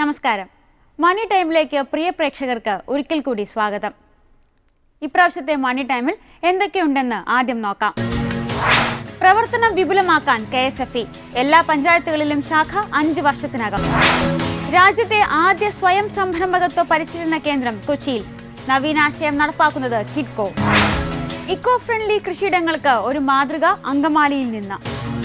നമസ്കാരം മണി ടൈമിലേക്ക് പ്രിയ പ്രേക്ഷകർക്ക് ഒരിക്കൽ കൂടി സ്വാഗതം ഇപ്രാവശ്യത്തെ മണി ടൈമിൽ എന്തൊക്കെയുണ്ടെന്ന് ആദ്യം നോക്കാം പ്രവർത്തനം വിപുലമാക്കാൻ കെ എസ് എഫ് ഇ എല്ലാ പഞ്ചായത്തുകളിലും ശാഖ അഞ്ച് വർഷത്തിനകം രാജ്യത്തെ ആദ്യ സ്വയം സംരംഭകത്വ പരിശീലന കേന്ദ്രം കൊച്ചിയിൽ നവീനാശയം നടപ്പാക്കുന്നത് കിഡ്കോ ഇക്കോ ഫ്രണ്ട്ലി കൃഷിയിടങ്ങൾക്ക് ഒരു മാതൃക അങ്കമാലിയിൽ നിന്ന്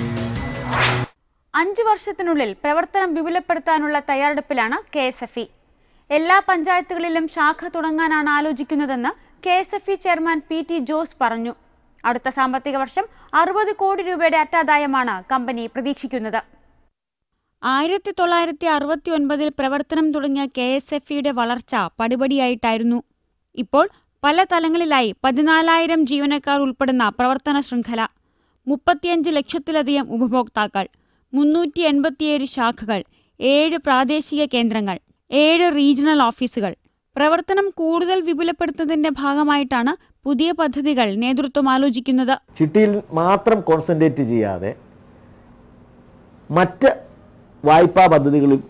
അഞ്ചു വർഷത്തിനുള്ളിൽ പ്രവർത്തനം വിപുലപ്പെടുത്താനുള്ള തയ്യാറെടുപ്പിലാണ് കെ എസ് എഫ് ഇ എല്ലാ പഞ്ചായത്തുകളിലും ശാഖ തുടങ്ങാനാണ് ആലോചിക്കുന്നതെന്ന് K S F E chairman P T Jose പറഞ്ഞു അടുത്ത സാമ്പത്തിക വർഷം അറുപത് കോടി രൂപയുടെ അറ്റാദായമാണ് കമ്പനി പ്രതീക്ഷിക്കുന്നത് ആയിരത്തി തൊള്ളായിരത്തി അറുപത്തി ഒൻപതിൽ പ്രവർത്തനം തുടങ്ങിയ കെ എസ് എഫ് ഇയുടെ വളർച്ച പടിപടിയായിട്ടായിരുന്നു ഇപ്പോൾ പല തലങ്ങളിലായി പതിനാലായിരം ജീവനക്കാർ ഉൾപ്പെടുന്ന പ്രവർത്തന ശൃംഖല മുപ്പത്തിയഞ്ച് ലക്ഷത്തിലധികം ഉപഭോക്താക്കൾ മുന്നൂറ്റി എൺപത്തിയേഴ് ശാഖകൾ ഏഴ് പ്രാദേശിക കേന്ദ്രങ്ങൾ ഏഴ് റീജിയണൽ ഓഫീസുകൾ പ്രവർത്തനം കൂടുതൽ വിപുലപ്പെടുത്തുന്നതിന്റെ ഭാഗമായിട്ടാണ് പുതിയ പദ്ധതികൾ നേതൃത്വം ആലോചിക്കുന്നത് ചിട്ടിയിൽ മാത്രം കോൺസെൻട്രേറ്റ് ചെയ്യാതെ മറ്റ് വായ്പാ പദ്ധതികളും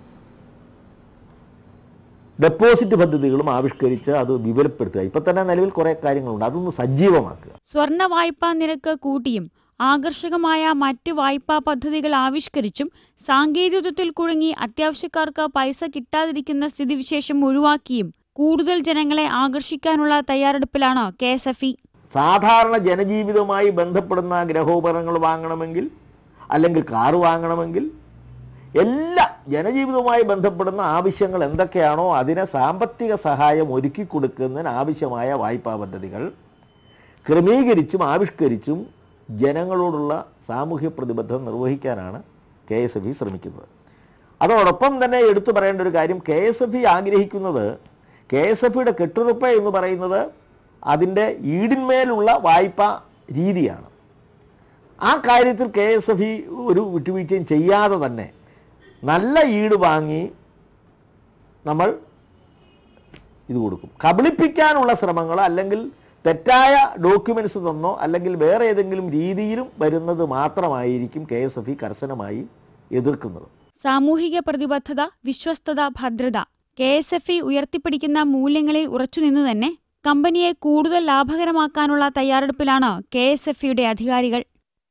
ഡെപ്പോസിറ്റ് പദ്ധതികളും ആവിഷ്കരിച്ച് അത് വിപുലപ്പെടുത്തുക ഇപ്പം തന്നെ നിലവിൽ കുറേ കാര്യങ്ങളുണ്ട് അതൊന്ന് സജീവമാക്കുക സ്വർണ്ണ വായ്പാ നിരക്ക് കൂട്ടിയും ആകർഷകമായ മറ്റ് വായ്പാ പദ്ധതികൾ ആവിഷ്കരിച്ചും സാങ്കേതികത്വത്തിൽ കുടുങ്ങി അത്യാവശ്യക്കാർക്ക് പൈസ കിട്ടാതിരിക്കുന്ന സ്ഥിതിവിശേഷം ഒഴിവാക്കിയും കൂടുതൽ ജനങ്ങളെ ആകർഷിക്കാനുള്ള തയ്യാറെടുപ്പിലാണ് കെ എസ് എഫ് ഇ സാധാരണ ജനജീവിതവുമായി ബന്ധപ്പെടുന്ന ഗ്രഹോപകരണങ്ങൾ വാങ്ങണമെങ്കിൽ അല്ലെങ്കിൽ കാറ് വാങ്ങണമെങ്കിൽ എല്ലാ ജനജീവിതവുമായി ബന്ധപ്പെടുന്ന ആവശ്യങ്ങൾ എന്തൊക്കെയാണോ അതിനെ സാമ്പത്തിക സഹായം ഒരുക്കി കൊടുക്കുന്നതിന് ആവശ്യമായ വായ്പാ പദ്ധതികൾ ക്രമീകരിച്ചും ആവിഷ്കരിച്ചും ജനങ്ങളോടുള്ള സാമൂഹ്യ പ്രതിബദ്ധത നിർവഹിക്കാനാണ് കെ എസ് എഫ് ഇ ശ്രമിക്കുന്നത് അതോടൊപ്പം തന്നെ എടുത്തു പറയേണ്ട ഒരു കാര്യം കെ എസ് എഫ് ഇ ആഗ്രഹിക്കുന്നത് കെ എസ് എഫ് ഇയുടെ കെട്ടുറപ്പ് എന്ന് പറയുന്നത് അതിൻ്റെ ഈടിന്മേലുള്ള വായ്പ രീതിയാണ് ആ കാര്യത്തിൽ കെ എസ് എഫ് ഇ ഒരു വിട്ടുവീഴ്ചയും ചെയ്യാതെ തന്നെ നല്ല ഈട് വാങ്ങി നമ്മൾ ഇത് കൊടുക്കും കബളിപ്പിക്കാനുള്ള ശ്രമങ്ങൾ അല്ലെങ്കിൽ തെറ്റായ ഡോക്യുമെൻറ്റ്സ് തന്നോ അല്ലെങ്കിൽ വേറെ ഏതെങ്കിലും രീതിയിലും വരുന്നത് മാത്രമായിരിക്കും കെ എസ് എഫ് ഇ കർശനമായി എതിർക്കുന്നത് സാമൂഹിക പ്രതിബദ്ധത വിശ്വസ്തത ഭദ്രത കെ എസ് എഫ് ഇ ഉയർത്തിപ്പിടിക്കുന്ന മൂല്യങ്ങളിൽ ഉറച്ചുനിന്നു തന്നെ കമ്പനിയെ കൂടുതൽ ലാഭകരമാക്കാനുള്ള തയ്യാറെടുപ്പിലാണ് കെ എസ് എഫ് ഇയുടെ അധികാരികൾ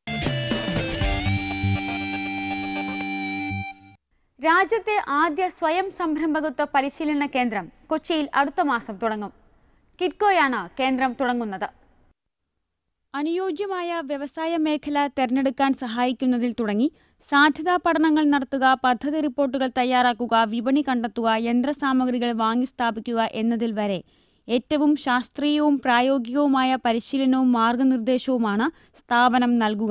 രാജ്യത്തെ ആദ്യ സ്വയം സംരംഭകത്വ പരിശീലന കേന്ദ്രം കൊച്ചിയിൽ അടുത്ത മാസം തുടങ്ങും കിറ്റ്കോയാണ് കേന്ദ്രം തുടങ്ങുന്നത് അനുയോജ്യമായ വ്യവസായ മേഖല തെരഞ്ഞെടുക്കാൻ സഹായിക്കുന്നതിൽ തുടങ്ങി സാധ്യതാ പഠനങ്ങൾ നടത്തുക പദ്ധതി റിപ്പോർട്ടുകൾ തയ്യാറാക്കുക വിപണി കണ്ടെത്തുക യന്ത്രസാമഗ്രികൾ വാങ്ങി സ്ഥാപിക്കുക എന്നതിൽ വരെ ഏറ്റവും ശാസ്ത്രീയവും പ്രായോഗികവുമായ പരിശീലനവും മാർഗനിർദ്ദേശവുമാണ് സ്ഥാപനം നൽകുക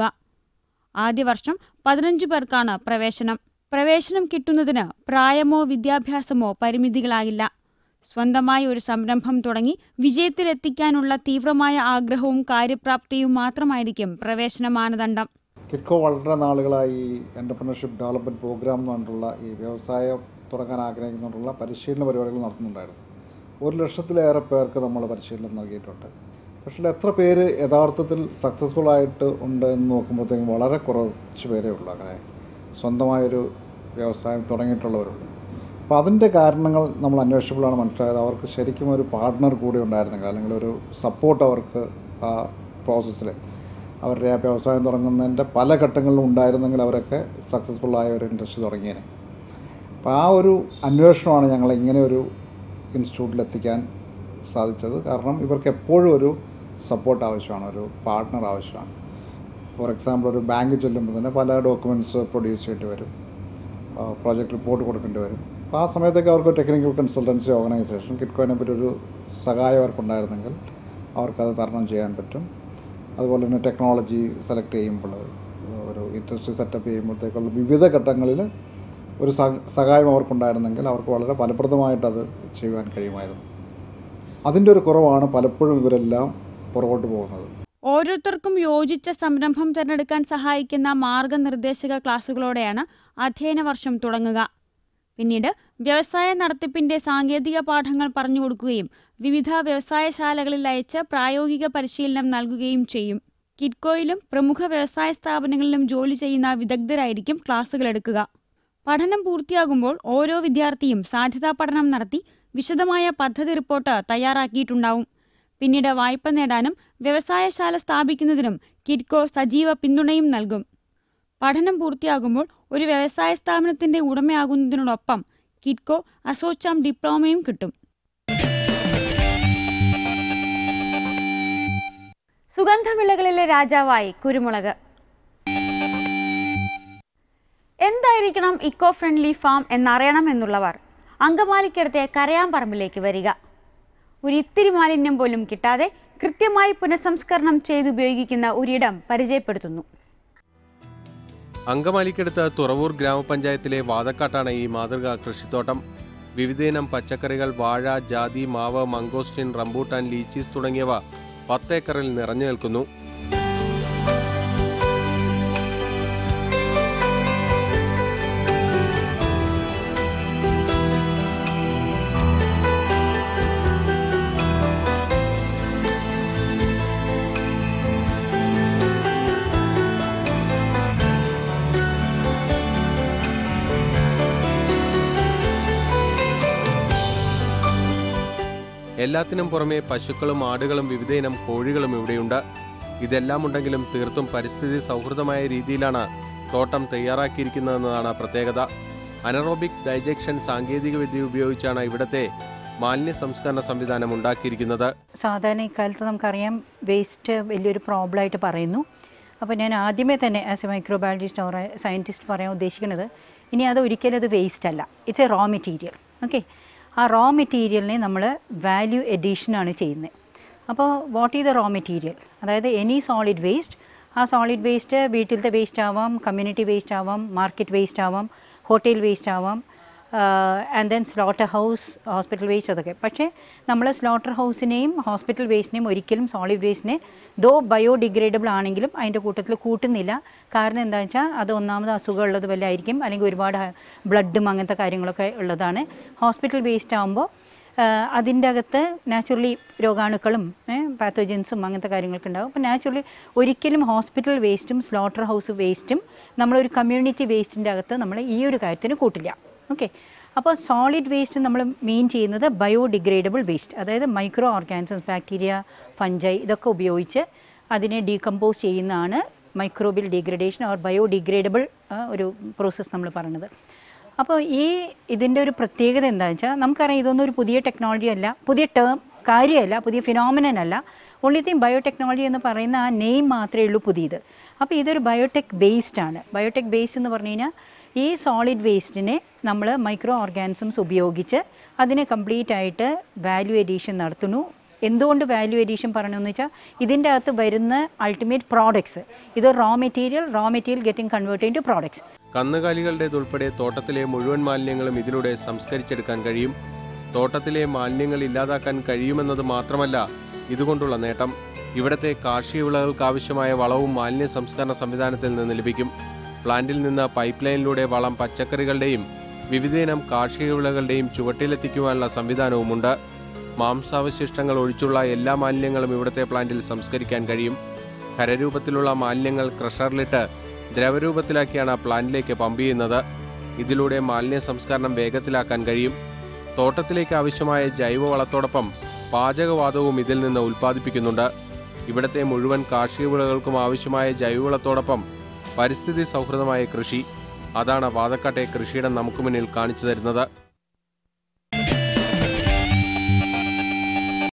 ആദ്യ വർഷം പതിനഞ്ച് പേർക്കാണ് പ്രവേശനം പ്രവേശനം കിട്ടുന്നതിന് പ്രായമോ വിദ്യാഭ്യാസമോ പരിമിതികളാകില്ല സ്വന്തമായി ഒരു സംരംഭം തുടങ്ങി വിജയത്തിലെത്തിക്കാനുള്ള തീവ്രമായ ആഗ്രഹവും കാര്യപ്രാപ്തിയും മാത്രമായിരിക്കും പ്രവേശന മാനദണ്ഡം കിറ്റ്കോ വളരെ നാളുകളായി ഈ എൻ്റർപ്രണർഷിപ്പ് ഡെവലപ്മെൻറ്റ് പ്രോഗ്രാം എന്ന് പറഞ്ഞിട്ടുള്ള ഈ വ്യവസായം തുടങ്ങാൻ ആഗ്രഹിക്കുന്നുണ്ടുള്ള പരിശീലന പരിപാടികൾ നടത്തുന്നുണ്ടായിരുന്നു ഒരു ലക്ഷത്തിലേറെ പേർക്ക് നമ്മൾ പരിശീലനം നൽകിയിട്ടുണ്ട് പക്ഷേ എത്ര പേര് യഥാർത്ഥത്തിൽ സക്സസ്ഫുൾ ആയിട്ട് ഉണ്ട് എന്ന് നോക്കുമ്പോഴത്തേക്കും വളരെ കുറച്ച് പേരേ ഉള്ളൂ അങ്ങനെ സ്വന്തമായൊരു വ്യവസായം തുടങ്ങിയിട്ടുള്ളവരുണ്ട് അപ്പോൾ അതിൻ്റെ കാരണങ്ങൾ നമ്മൾ അന്വേഷിച്ചപ്പോഴാണ് മനസ്സിലായത് അവർക്ക് ശരിക്കും ഒരു പാർട്ട്ണർ കൂടി ഉണ്ടായിരുന്നെങ്കിൽ അല്ലെങ്കിൽ ഒരു സപ്പോർട്ട് അവർക്ക് ആ പ്രോസസ്സിൽ അവരുടെ ആ വ്യവസായം തുടങ്ങുന്നതിൻ്റെ പല ഘട്ടങ്ങളിലും ഉണ്ടായിരുന്നെങ്കിൽ അവരൊക്കെ സക്സസ്ഫുൾ ആയ ഒരു ഇൻഡസ്ട്രി തുടങ്ങിയേനെ അപ്പോൾ ആ ഒരു അന്വേഷണമാണ് ഞങ്ങൾ ഇങ്ങനെ ഒരു ഇൻസ്റ്റിറ്റ്യൂട്ടിൽ എത്തിക്കാൻ സാധിച്ചത് കാരണം ഇവർക്ക് എപ്പോഴും ഒരു സപ്പോർട്ട് ആവശ്യമാണ് ഒരു പാർട്ട്ണർ ആവശ്യമാണ് ഫോർ എക്സാമ്പിൾ ഒരു ബാങ്ക് ചെല്ലുമ്പോൾ തന്നെ പല ഡോക്യുമെൻറ്റ്സ് പ്രൊഡ്യൂസ് ചെയ്യേണ്ടി വരും പ്രോജക്റ്റ് റിപ്പോർട്ട് കൊടുക്കേണ്ടി വരും അപ്പോൾ ആ സമയത്തൊക്കെ അവർക്ക് ടെക്നിക്കൽ കൺസൾട്ടൻസി ഓർഗനൈസേഷൻ കിറ്റ്കോയിനെ പറ്റി ഒരു സഹായം അവർക്കുണ്ടായിരുന്നെങ്കിൽ അവർക്കത് തരണം ചെയ്യാൻ പറ്റും അതുപോലെ തന്നെ ടെക്നോളജി സെലക്ട് ചെയ്യുമ്പോൾ ഒരു ഇൻഡസ്ട്രി സെറ്റപ്പ് ചെയ്യുമ്പോഴത്തേക്കുള്ള വിവിധ ഘട്ടങ്ങളിൽ ഒരു സഹ- സഹായം അവർക്കുണ്ടായിരുന്നെങ്കിൽ അവർക്ക് വളരെ ഫലപ്രദമായിട്ട് അത് ചെയ്യുവാൻ കഴിയുമായിരുന്നു അതിൻ്റെ ഒരു കുറവാണ് പലപ്പോഴും ഇവരെല്ലാം പുറകോട്ട് പോകുന്നത് ഓരോരുത്തർക്കും യോജിച്ച സംരംഭം തിരഞ്ഞെടുക്കാൻ സഹായിക്കുന്ന മാർഗനിർദ്ദേശക ക്ലാസുകളോടെയാണ് അധ്യയന വർഷം തുടങ്ങുക പിന്നീട് വ്യവസായ നടത്തിപ്പിന്റെ സാങ്കേതിക പാഠങ്ങൾ പറഞ്ഞു കൊടുക്കുകയും വിവിധ വ്യവസായശാലകളിൽ അയച്ച് പ്രായോഗിക പരിശീലനം നൽകുകയും ചെയ്യും കിറ്റ്കോയിലും പ്രമുഖ വ്യവസായ സ്ഥാപനങ്ങളിലും ജോലി ചെയ്യുന്ന വിദഗ്ധരായിരിക്കും ക്ലാസുകൾ എടുക്കുക പഠനം പൂർത്തിയാകുമ്പോൾ ഓരോ വിദ്യാർത്ഥിയും സാധ്യതാ പഠനം നടത്തി വിശദമായ പദ്ധതി റിപ്പോർട്ട് തയ്യാറാക്കിയിട്ടുണ്ടാവും പിന്നീട് വായ്പ നേടാനും വ്യവസായശാല സ്ഥാപിക്കുന്നതിനും കിഡ്കോ സജീവ പിന്തുണയും നൽകും പഠനം പൂർത്തിയാകുമ്പോൾ ഒരു വ്യവസായ സ്ഥാപനത്തിന്റെ ഉടമയാകുന്നതിനോടൊപ്പം കിഡ്കോ അസോച്ചാം ഡിപ്ലോമയും കിട്ടും സുഗന്ധവിളകളിലെ രാജാവായി കുരുമുളക് എന്തായിരിക്കണം ഇക്കോ ഫ്രണ്ട്ലി ഫാം എന്നറിയണം എന്നുള്ളവർ അങ്കമാലിക്കടുത്തെ കരയാമ്പറമ്പിലേക്ക് വരിക ഒരു ഇത്തിരി മാലിന്യം പോലും കിട്ടാതെ കൃത്യമായി പുനഃസംസ്കരണം ചെയ്തുപയോഗിക്കുന്ന ഒരിടം പരിചയപ്പെടുത്തുന്നു അങ്കമാലിക്കടുത്ത് തുറവൂർ ഗ്രാമപഞ്ചായത്തിലെ വാതക്കാട്ടാണ് ഈ മാതൃകാ കൃഷിത്തോട്ടം വിവിധയിനം പച്ചക്കറികൾ വാഴ ജാതി മാവ് മംഗോസ്റ്റിൻ റംബൂട്ടാൻ ലീച്ചീസ് തുടങ്ങിയവ പത്തേക്കറിൽ നിറഞ്ഞു നിൽക്കുന്നു എല്ലാത്തിനും പുറമെ പശുക്കളും ആടുകളും വിവിധയിനം കോഴികളും ഇവിടെയുണ്ട് ഇതെല്ലാം ഉണ്ടെങ്കിലും തീർത്തും പരിസ്ഥിതി സൗഹൃദമായ രീതിയിലാണ് തോട്ടം തയ്യാറാക്കിയിരിക്കുന്നതെന്നതാണ് പ്രത്യേകത അനറോബിക് ഡൈജക്ഷൻ സാങ്കേതികവിദ്യ ഉപയോഗിച്ചാണ് ഇവിടത്തെ മാലിന്യ സംസ്കരണ സംവിധാനം ഉണ്ടാക്കിയിരിക്കുന്നത് സാധാരണ ഇക്കാലത്ത് നമുക്കറിയാം വേസ്റ്റ് വലിയൊരു പ്രോബ്ലമായിട്ട് പറയുന്നു അപ്പോൾ ഞാൻ ആദ്യമേ തന്നെ as a microbiologist or scientist പറയാൻ ഉദ്ദേശിക്കുന്നത് ഇനി അത് ഒരിക്കലും അത് വേസ്റ്റ് അല്ല it's a raw material okay ആ റോ മെറ്റീരിയലിനെ നമ്മൾ വാല്യൂ എഡീഷനാണ് ചെയ്യുന്നത് അപ്പോൾ what is the raw material അതായത് എനി സോളിഡ് വേസ്റ്റ് ആ സോളിഡ് വേസ്റ്റ് വീട്ടിലത്തെ വേസ്റ്റ് ആവാം കമ്മ്യൂണിറ്റി വേസ്റ്റ് ആവാം മാർക്കറ്റ് വേസ്റ്റ് ആവാം ഹോട്ടൽ വേസ്റ്റ് ആവാം and then slaughter house hospital waste അതൊക്കെ പക്ഷേ നമ്മൾ സ്ലോട്ടർ ഹൗസിനെയും ഹോസ്പിറ്റൽ വേസ്റ്റിനെയും ഒരിക്കലും സോളിഡ് വേസ്റ്റിനെ ദോ ബയോഡിഗ്രേഡബിൾ ആണെങ്കിലും അതിൻ്റെ കൂട്ടത്തിൽ കൂട്ടുന്നില്ല കാരണം എന്താണെന്ന് വെച്ചാൽ അത് ഒന്നാമത് അസുഖമുള്ളത് വല്ല ആയിരിക്കും അല്ലെങ്കിൽ ഒരുപാട് ബ്ലഡും അങ്ങനത്തെ കാര്യങ്ങളൊക്കെ ഉള്ളതാണ് ഹോസ്പിറ്റൽ വേസ്റ്റ് ആകുമ്പോൾ അതിൻ്റെ അകത്ത് നാച്ചുറലി രോഗാണുക്കളും പാത്തോജൻസും അങ്ങനത്തെ കാര്യങ്ങളൊക്കെ ഉണ്ടാകും അപ്പോൾ നാച്ചുറലി ഒരിക്കലും ഹോസ്പിറ്റൽ വേസ്റ്റും സ്ലോട്ടർ ഹൗസ് വേസ്റ്റും നമ്മളൊരു കമ്മ്യൂണിറ്റി വേസ്റ്റിൻ്റെ അകത്ത് നമ്മൾ ഈ ഒരു കാര്യത്തിന് കൂട്ടില്ല ഓക്കെ അപ്പോൾ സോളിഡ് വേസ്റ്റ് നമ്മൾ മെയിൻ ചെയ്യുന്നത് ബയോഡിഗ്രേഡബിൾ വേസ്റ്റ് അതായത് മൈക്രോ ഓർഗാനിസംസ് ബാക്ടീരിയ ഫഞ്ചൈ ഇതൊക്കെ ഉപയോഗിച്ച് അതിനെ ഡീകമ്പോസ് ചെയ്യുന്നതാണ് മൈക്രോബിയൽ ഡീഗ്രഡേഷൻ ഓർ ബയോഡിഗ്രേഡബിൾ ഒരു പ്രോസസ്സ് നമ്മൾ പറയുന്നത് അപ്പോൾ ഈ ഇതിൻ്റെ ഒരു പ്രത്യേകത എന്താണെന്ന് വെച്ചാൽ നമുക്കറിയാം ഇതൊന്നും ഒരു പുതിയ ടെക്നോളജി അല്ല പുതിയ ടേം കാര്യമല്ല പുതിയ ഫിനോമിനൻ അല്ല ഓൺലി തിങ് ബയോടെക്നോളജി എന്ന് പറയുന്ന ആ നെയിം മാത്രമേ ഉള്ളൂ പുതിയത് അപ്പോൾ ഇതൊരു ബയോടെക് ബേസ്ഡ് ആണ് ബയോടെക് ബേസ്ഡ് എന്ന് പറഞ്ഞു കഴിഞ്ഞാൽ ഈ സോളിഡ് വേസ്റ്റിനെ നമ്മൾ മൈക്രോ ഓർഗാനിസംസ് ഉപയോഗിച്ച് അതിനെ കംപ്ലീറ്റ് ആയിട്ട് വാല്യൂ എഡീഷൻ നടത്തുന്നു എന്തുകൊണ്ട് വാല്യൂ എഡീഷൻ പറയണമെന്ന് വെച്ചാൽ ഇതിൻ്റെ അകത്ത് വരുന്ന അൾട്ടിമേറ്റ് പ്രോഡക്ട്സ് ഇത് raw material raw material getting convert to products കന്നുകാലികളുടേതുൾപ്പെടെ തോട്ടത്തിലെ മുഴുവൻ മാലിന്യങ്ങളും ഇതിലൂടെ സംസ്കരിച്ചെടുക്കാൻ കഴിയും തോട്ടത്തിലെ മാലിന്യങ്ങൾ ഇല്ലാതാക്കാൻ കഴിയുമെന്നത് മാത്രമല്ല ഇതുകൊണ്ടുള്ള നേട്ടം ഇവിടത്തെ കാർഷിക വിളകൾക്ക് ആവശ്യമായ വളവും മാലിന്യ സംസ്കരണ സംവിധാനത്തിൽ നിന്ന് ലഭിക്കും പ്ലാന്റിൽ നിന്ന് പൈപ്പ് ലൈനിലൂടെ വളം പച്ചക്കറികളുടെയും വിവിധയിനം കാർഷിക വിളകളുടെയും ചുവട്ടിലെത്തിക്കുവാനുള്ള സംവിധാനവുമുണ്ട് മാംസാവശിഷ്ടങ്ങൾ ഒഴിച്ചുള്ള എല്ലാ മാലിന്യങ്ങളും ഇവിടുത്തെ പ്ലാന്റിൽ സംസ്കരിക്കാൻ കഴിയും ഖരരൂപത്തിലുള്ള മാലിന്യങ്ങൾ ക്രഷറിലിട്ട് ദ്രവരൂപത്തിലാക്കിയാണ് പ്ലാന്റിലേക്ക് പമ്പ് ചെയ്യുന്നത് ഇതിലൂടെ മാലിന്യ സംസ്കരണം വേഗത്തിലാക്കാൻ കഴിയും തോട്ടത്തിലേക്ക് ആവശ്യമായ ജൈവവളത്തോടൊപ്പം പാചകവാതവും ഇതിൽ നിന്ന് ഉൽപ്പാദിപ്പിക്കുന്നുണ്ട് ഇവിടത്തെ മുഴുവൻ കാർഷിക വിളകൾക്കും ആവശ്യമായ ജൈവവളത്തോടൊപ്പം പരിസ്ഥിതി സൗഹൃദമായ കൃഷി അതാണ് വാതക്കാട്ടെ കൃഷിയിടം നമുക്ക് മുന്നിൽ കാണിച്ചു തരുന്നത്